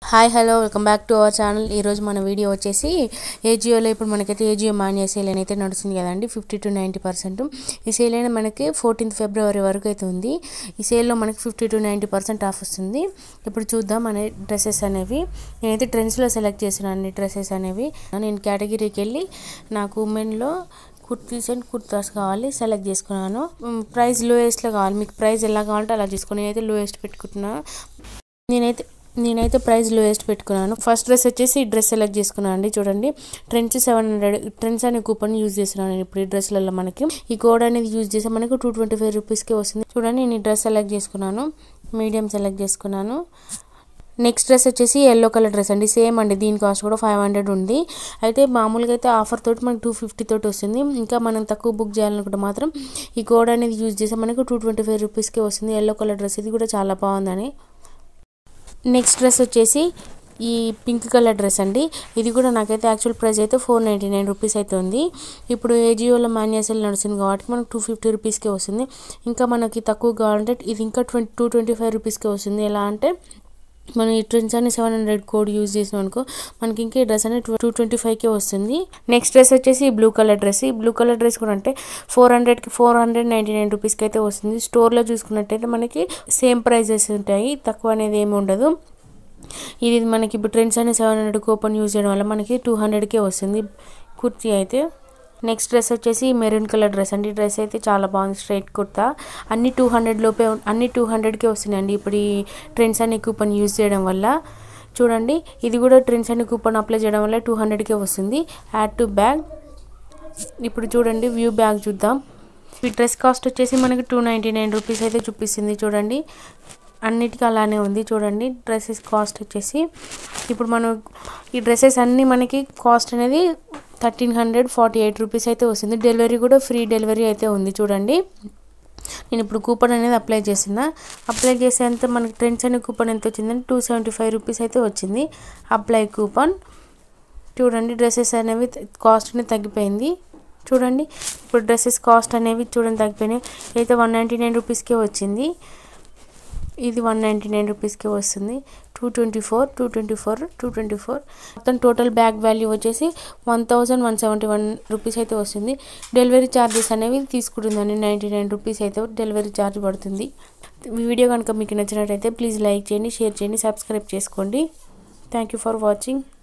hi hello welcome back to our channel ఈరోజు మన video వచ్చేసి ఏజియోలో ఇప్పుడు మనకైతే ఏజియో మాన్యా సేల్ అని అయితే నడుస్తుంది కదండి ఫిఫ్టీ టు నైంటీ పర్సెంట్ ఈ సేల్ అయినా మనకి ఫోర్టీన్త్ ఫిబ్రవరి వరకు అయితే ఉంది ఈ సేల్లో మనకి fifty to ninety percent off వస్తుంది ఇప్పుడు చూద్దాం మన డ్రెస్సెస్ అనేవి నేనైతే ట్రెండ్స్లో సెలెక్ట్ చేసిన అన్ని డ్రెస్సెస్ అనేవి నేను కేటగిరీకి వెళ్ళి నాకు ఉమెన్లో కుర్తీస్ అండ్ కుర్తాస్ కావాలి సెలెక్ట్ చేసుకున్నాను ప్రైస్ లోయెస్ట్లో కావాలి మీకు ప్రైస్ ఎలా కావాలంటే అలా తీసుకోండి నేనైతే లోయెస్ట్ పెట్టుకుంటున్నాను నేనైతే నేనైతే ప్రైస్ లోయెస్ట్ పెట్టుకున్నాను ఫస్ట్ డ్రెస్ వచ్చేసి ఈ డ్రెస్ సెలెక్ట్ చేసుకున్నాను అండి చూడండి ట్రెండ్స్ సెవెన్ హండ్రెడ్ ట్రెండ్స్ అనే కూపన్ యూజ్ చేస్తున్నాను నేను ఇప్పుడు ఈ డ్రెస్లలో మనకి ఈ కోడ్ అనేది యూజ్ చేస్తే మనకు టూ ట్వంటీ ఫైవ్ రూపీస్కి వస్తుంది చూడండి నేను ఈ డ్రెస్ సెలెక్ట్ చేసుకున్నాను మీడియం సెలెక్ట్ చేసుకున్నాను నెక్స్ట్ డ్రెస్ వచ్చేసి ఎల్లో కలర్ డ్రెస్ అండి సేమ్ అండి దీని కాస్ట్ కూడా ఫైవ్ హండ్రెడ్ ఉంది అయితే మామూలుగా అయితే ఆఫర్ తోటి మనకు టూ ఫిఫ్టీ తోటి వస్తుంది ఇంకా మనం తక్కువ బుక్ చేయాలనుకుంటే మాత్రం ఈ కోడ్ అనేది యూజ్ చేస్తే మనకు టూ ట్వంటీ ఫైవ్ రూపీస్కి వస్తుంది ఎల్లో కలర్ డ్రెస్ ఇది కూడా చాలా బాగుందని నెక్స్ట్ డ్రెస్ వచ్చేసి ఈ పింక్ కలర్ డ్రెస్ అండి ఇది కూడా నాకైతే యాక్చువల్ ప్రైస్ అయితే ఫోర్ నైంటీ నైన్ రూపీస్ అయితే ఉంది ఇప్పుడు ఏజియోలో మాన్యాసెల్ నడుస్తుంది కాబట్టి మనకు టూ ఫిఫ్టీ రూపీస్కే వస్తుంది ఇంకా మనకి తక్కువ కావాలంటే ఇది ఇంకా ట్వంటీ టూ ట్వంటీ ఫైవ్ రూపీస్కే వస్తుంది ఎలా అంటే మనం ఈ ట్రెండ్స్ అని సెవెన్ హండ్రెడ్ కోడ్ యూజ్ చేసాం అనుకో మనకి ఇంకా ఈ డ్రెస్ అనేది టూ ట్వంటీ ఫైవ్కే వస్తుంది నెక్స్ట్ డ్రెస్ వచ్చేసి ఈ బ్లూ కలర్ డ్రెస్ ఈ బ్లూ కలర్ డ్రెస్ కూడా అంటే ఫోర్ హండ్రెడ్కి ఫోర్ హండ్రెడ్ నైంటీ నైన్ రూపీస్కి అయితే వస్తుంది స్టోర్లో చూసుకున్నట్టయితే మనకి సేమ్ ప్రైజెస్ ఉంటాయి తక్కువ అనేది ఏమి ఉండదు ఇది మనకి ఇప్పుడు ట్రెండ్స్ అనే సెవెన్ హండ్రెడ్ కూపన్ యూజ్ చేయడం వల్ల మనకి టూ హండ్రెడ్కే వస్తుంది కుర్తీ అయితే నెక్స్ట్ డ్రెస్ వచ్చేసి మెరూన్ కలర్ డ్రెస్ అండి డ్రెస్ అయితే చాలా బాగుంది స్ట్రైట్ కుర్తా అన్ని టూ హండ్రెడ్ లోపే అన్ని టూ హండ్రెడ్కే వస్తున్నాయండి ఇప్పుడు ఈ ట్రెండ్స్ అనే కూపన్ యూజ్ చేయడం వల్ల చూడండి ఇది కూడా ట్రెండ్స్ అనే కూపన్ అప్లై చేయడం వల్ల టూ హండ్రెడ్కే వస్తుంది యాడ్ టు బ్యాగ్ ఇప్పుడు చూడండి వ్యూ బ్యాగ్ చూద్దాం ఈ డ్రెస్ కాస్ట్ వచ్చేసి మనకి టూ నైంటీ నైన్ రూపీస్ అయితే చూపిస్తుంది చూడండి అన్నిటికీ అలానే ఉంది చూడండి డ్రెస్సెస్ కాస్ట్ వచ్చేసి ఇప్పుడు మనం ఈ డ్రెస్సెస్ అన్నీ మనకి కాస్ట్ అనేది thirteen hundred forty eight rupees అయితే వస్తుంది డెలివరీ కూడా ఫ్రీ డెలివరీ అయితే ఉంది చూడండి నేను ఇప్పుడు కూపన్ అనేది అప్లై చేసిన అప్లై చేసేంత మనకి ట్రెండ్స్ అనే కూపన్ ఎంత వచ్చిందంటే టూ సెవెంటీ ఫైవ్ రూపీస్ అయితే వచ్చింది అప్లై కూపన్ చూడండి డ్రెస్సెస్ అనేవి కాస్ట్ అనేది తగ్గిపోయింది చూడండి ఇప్పుడు డ్రెస్సెస్ కాస్ట్ అనేవి చూడండి తగ్గిపోయినాయి అయితే వన్ నైంటీ నైన్ రూపీస్కే వచ్చింది ఇది వన్ నైంటీ నైన్ రూపీస్కి వస్తుంది two twenty four two twenty four two twenty four మొత్తం టోటల్ బ్యాగ్ వాల్యూ వచ్చేసి one thousand one seventy one rupees అయితే వస్తుంది డెలివరీ ఛార్జెస్ అనేవి తీసుకుంటుందండి నైంటీ నైన్ రూపీస్ అయితే డెలివరీ ఛార్జ్ పడుతుంది వీడియో కనుక మీకు నచ్చినట్టయితే ప్లీజ్ లైక్ చేయండి షేర్ చేయండి సబ్స్క్రైబ్ చేసుకోండి థ్యాంక్ యూ ఫర్ వాచింగ్